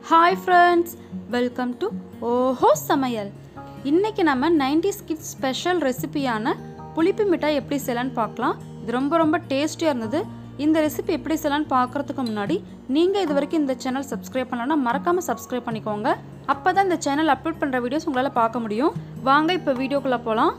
hi friends welcome to ஓஹோ சமையல் இன்னைக்கு நம்ம 90s கிட்ஸ் ஸ்பெஷல் ரெசிபியான புளிப்பு மிட்டாய் எப்படி செய்யலான்னு பார்க்கலாம் இது ரொம்ப ரொம்ப டேஸ்டியாக இருந்தது இந்த ரெசிபி எப்படி செய்யலான்னு பார்க்குறதுக்கு முன்னாடி நீங்கள் இது வரைக்கும் இந்த சேனல் சப்ஸ்கிரைப் பண்ணலன்னா மறக்காமல் சப்ஸ்கிரைப் பண்ணிக்கோங்க அப்போ தான் இந்த சேனல் அப்லோட் பண்ணுற வீடியோஸ் உங்களால் பார்க்க முடியும் வாங்க இப்போ வீடியோக்குள்ளே போகலாம்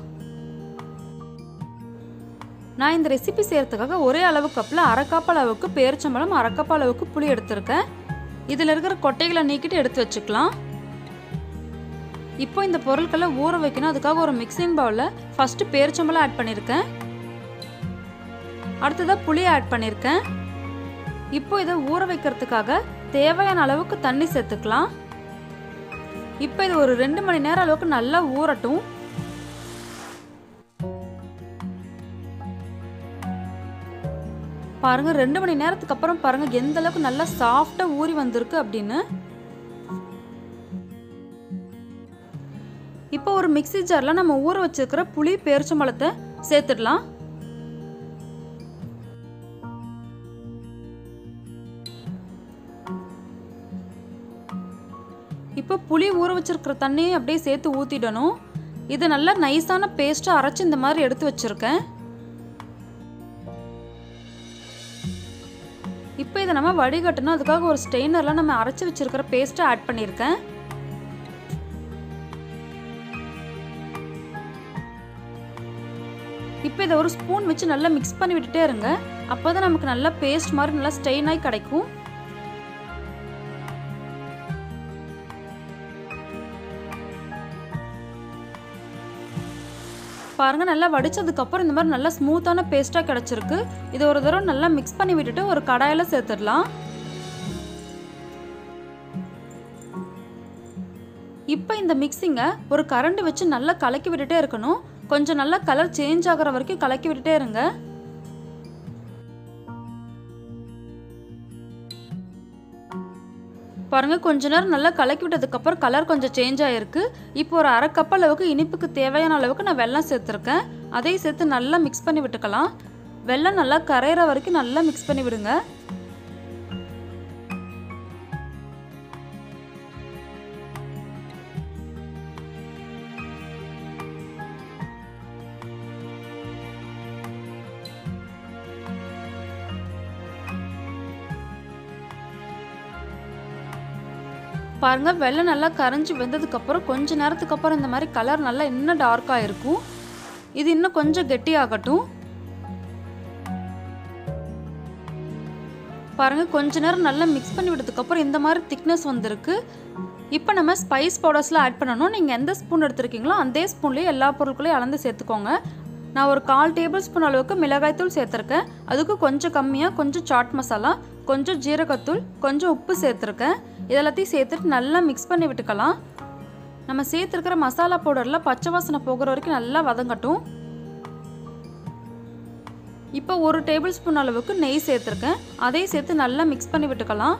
நான் இந்த ரெசிபி செய்கிறதுக்காக ஒரே அளவு கப்பில் அரை கப் அளவுக்கு பேரிச்சம்பழம் அரை கப் அளவுக்கு புளி எடுத்திருக்கேன் இதில் இருக்கிற கொட்டைகளை நீக்கிட்டு எடுத்து வச்சுக்கலாம் இப்போ இந்த பொருட்களை ஊற வைக்கணும் அதுக்காக ஒரு மிக்சிங் பவுலில் ஃபஸ்ட்டு பேரிச்சம்பழம் ஆட் பண்ணியிருக்கேன் அடுத்ததாக புளி ஆட் பண்ணியிருக்கேன் இப்போ இதை ஊற வைக்கிறதுக்காக தேவையான அளவுக்கு தண்ணி சேர்த்துக்கலாம் இப்போ இது ஒரு ரெண்டு மணி நேரம் அளவுக்கு நல்லா ஊறட்டும் பாருங்க ரெண்டு மணி நேரத்துக்கு அப்புறம் பாருங்க எந்த அளவுக்கு நல்லா சாஃப்டா ஊறி வந்திருக்கு அப்படின்னு இப்போ ஒரு மிக்ஸி ஜார்ல நம்ம ஊற வச்சிருக்கிற புளி பேரிச்சம்பழத்தை சேர்த்துடலாம் இப்போ புளி ஊற வச்சிருக்கிற தண்ணியை அப்படியே சேர்த்து ஊற்றிடணும் இது நல்லா நைஸான பேஸ்ட்டாக அரைச்சி இந்த மாதிரி எடுத்து வச்சுருக்கேன் இப்போ இதை நம்ம வடிகட்டணும் அதுக்காக ஒரு ஸ்டெயினரில் நம்ம அரைச்சி வச்சிருக்கிற பேஸ்ட்டை ஆட் பண்ணியிருக்கேன் இப்போ இதை ஒரு ஸ்பூன் வச்சு நல்லா மிக்ஸ் பண்ணி விட்டுட்டே இருங்க அப்போ தான் நமக்கு நல்லா பேஸ்ட் மாதிரி நல்லா ஸ்டெயின் ஆகி கிடைக்கும் பாருங்க நல்லா வடிச்சதுக்கப்புறம் இந்த மாதிரி நல்லா ஸ்மூத்தான பேஸ்ட்டாக கிடச்சிருக்கு இதை ஒரு தடவை நல்லா மிக்ஸ் பண்ணி விட்டுட்டு ஒரு கடாயில் சேர்த்துடலாம் இப்போ இந்த மிக்ஸிங்கை ஒரு கரண்டி வச்சு நல்லா கலக்கி விட்டுட்டே இருக்கணும் கொஞ்சம் நல்லா கலர் சேஞ்ச் ஆகிற வரைக்கும் கலக்கி விட்டுட்டே இருங்க பாருங்க கொஞ்ச நேரம் நல்லா கலக்கி விட்டதுக்கப்புறம் கலர் கொஞ்சம் சேஞ்ச் ஆகிருக்கு இப்போ ஒரு அரை கப் அளவுக்கு இனிப்புக்கு தேவையான அளவுக்கு நான் வெல்லம் சேர்த்துருக்கேன் அதையும் சேர்த்து நல்லா மிக்ஸ் பண்ணி விட்டுக்கலாம் வெல்லம் நல்லா கரையிற வரைக்கும் நல்லா மிக்ஸ் பண்ணி விடுங்க பாருங்க வெள்ளம் நல்லா கரைஞ்சி வெந்ததுக்கப்புறம் கொஞ்ச நேரத்துக்கு அப்புறம் இந்த மாதிரி கலர் நல்லா இன்னும் டார்க்காக இருக்கும் இது இன்னும் கொஞ்சம் கெட்டியாகட்டும் பாருங்க கொஞ்ச நேரம் நல்லா மிக்ஸ் பண்ணி விட்டதுக்கப்புறம் இந்த மாதிரி திக்னஸ் வந்திருக்கு இப்போ நம்ம ஸ்பைஸ் பவுடர்ஸ்லாம் ஆட் பண்ணணும் நீங்கள் எந்த ஸ்பூன் எடுத்துருக்கீங்களோ அதே ஸ்பூன்லேயே எல்லா பொருட்களையும் அளந்து சேர்த்துக்கோங்க நான் ஒரு கால் டேபிள் ஸ்பூன் அளவுக்கு மிளகாய்த்தூள் சேர்த்துருக்கேன் அதுக்கு கொஞ்சம் கம்மியாக கொஞ்சம் சாட் மசாலா கொஞ்சம் ஜீரகத்தூள் கொஞ்சம் உப்பு சேர்த்துருக்கேன் இதெல்லாத்தையும் சேர்த்துட்டு நல்லா மிக்ஸ் பண்ணி விட்டுக்கலாம் நம்ம சேர்த்துருக்கிற மசாலா பவுடரில் பச்சை வாசனை போகிற வரைக்கும் நல்லா வதங்கட்டும் இப்போ ஒரு டேபிள் ஸ்பூன் அளவுக்கு நெய் சேர்த்துருக்கேன் அதையும் சேர்த்து நல்லா மிக்ஸ் பண்ணி விட்டுக்கலாம்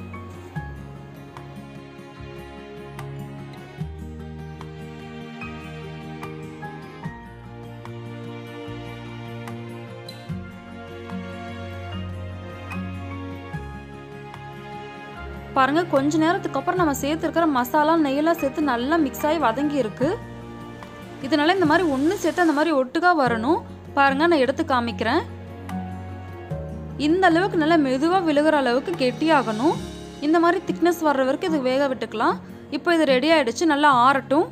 பாருங்க கொஞ்ச நேரத்துக்கு அப்புறம் நம்ம சேர்த்துருக்கிற மசாலா நெய்யெல்லாம் சேர்த்து நல்லா மிக்ஸ் ஆகி வதங்கி இருக்கு இதனால இந்த மாதிரி ஒன்று சேர்த்து அந்த மாதிரி ஒட்டுக்கா வரணும் பாருங்க நான் எடுத்து காமிக்கிறேன் இந்த அளவுக்கு நல்லா மெதுவாக விழுகிற அளவுக்கு கெட்டியாகணும் இந்த மாதிரி திக்னஸ் வர்ற வரைக்கும் இது வேக விட்டுக்கலாம் இப்போ இது ரெடி ஆயிடுச்சு நல்லா ஆறட்டும்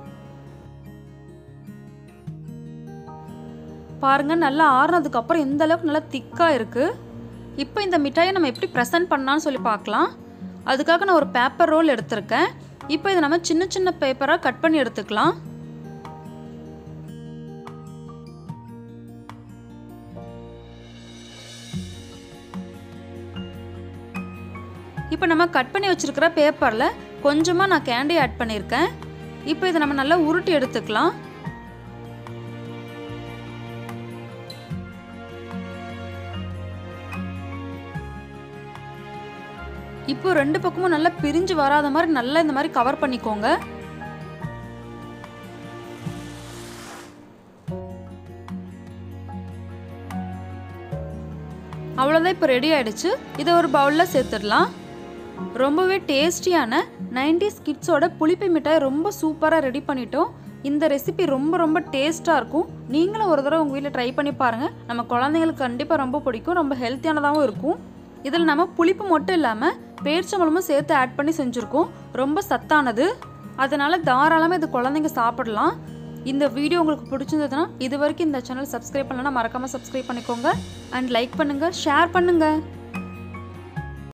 பாருங்க நல்லா ஆறுனதுக்கு அப்புறம் இந்த அளவுக்கு நல்லா திக்காக இருக்கு இப்போ இந்த மிட்டாயை நம்ம எப்படி ப்ரெசென்ட் பண்ணலான்னு சொல்லி பார்க்கலாம் அதுக்காக நான் ஒரு பேப்பர் ரோல் எடுத்திருக்கேன் இப்போ இதை நம்ம சின்ன சின்ன பேப்பராக கட் பண்ணி எடுத்துக்கலாம் இப்போ நம்ம கட் பண்ணி வச்சுருக்கிற பேப்பரில் கொஞ்சமாக நான் கேண்டி ஆட் பண்ணியிருக்கேன் இப்போ இதை நம்ம நல்லா உருட்டி எடுத்துக்கலாம் இப்போ ரெண்டு பக்கமும் நல்லா பிரிஞ்சு வராத மாதிரி நல்லா இந்த மாதிரி கவர் பண்ணிக்கோங்க அவ்வளோதான் இப்போ ரெடி ஆயிடுச்சு இதை ஒரு பவுலில் சேர்த்துடலாம் ரொம்பவே டேஸ்டியான நைன்டிஸ் கிட்ஸோட புளிப்பு மிட்டாய் ரொம்ப சூப்பராக ரெடி பண்ணிட்டோம் இந்த ரெசிபி ரொம்ப ரொம்ப டேஸ்ட்டாக இருக்கும் நீங்களும் ஒரு தடவை உங்கள் வீட்டில் ட்ரை பண்ணி பாருங்கள் நம்ம குழந்தைங்களுக்கு கண்டிப்பாக ரொம்ப பிடிக்கும் ரொம்ப ஹெல்த்தியானதாகவும் இருக்கும் இதில் நம்ம புளிப்பு மட்டும் இல்லாமல் பேரிச்சம்பழமும் சேர்த்து ஆட் பண்ணி செஞ்சுருக்கோம் ரொம்ப சத்தானது அதனால் தாராளமாக இது குழந்தைங்க சாப்பிடலாம் இந்த வீடியோ உங்களுக்கு பிடிச்சிருந்ததுன்னா இது வரைக்கும் இந்த சேனல் சப்ஸ்கிரைப் பண்ணலன்னா மறக்காமல் சப்ஸ்கிரைப் பண்ணிக்கோங்க அண்ட் லைக் பண்ணுங்கள் ஷேர் பண்ணுங்கள்